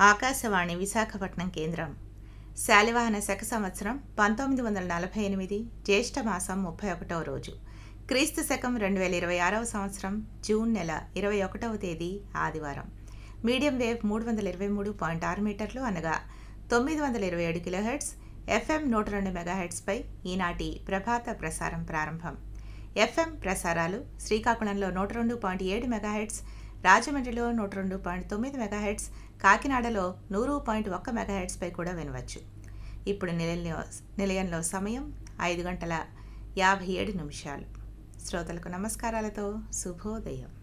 ఆకాశవాణి విశాఖపట్నం కేంద్రం శాలివాహన శక సంవత్సరం పంతొమ్మిది వందల నలభై ఎనిమిది జ్యేష్ఠ మాసం ముప్పై ఒకటవ రోజు క్రీస్తు శకం రెండు వేల ఇరవై ఆరవ సంవత్సరం జూన్ నెల ఇరవై ఒకటవ తేదీ ఆదివారం మీడియం వేవ్ మూడు వందల ఇరవై మూడు పాయింట్ ఆరు మీటర్లు అనగా తొమ్మిది వందల ఇరవై ఏడు కిలోహెడ్స్ ఎఫ్ఎం నూట రెండు మెగాహెడ్స్పై ఈనాటి ప్రభాత ప్రసారం ప్రారంభం ఎఫ్ఎం ప్రసారాలు శ్రీకాకుళంలో నూట రెండు పాయింట్ ఏడు మెగాహెడ్స్ రాజమండ్రిలో నూట రెండు పాయింట్ తొమ్మిది మెగాహెడ్స్ కాకినాడలో నూరు పాయింట్ ఒక్క మెగాహెడ్స్పై కూడా వినవచ్చు ఇప్పుడు నిలయంలో నిలయంలో సమయం ఐదు గంటల యాభై ఏడు నిమిషాలు శ్రోతలకు నమస్కారాలతో శుభోదయం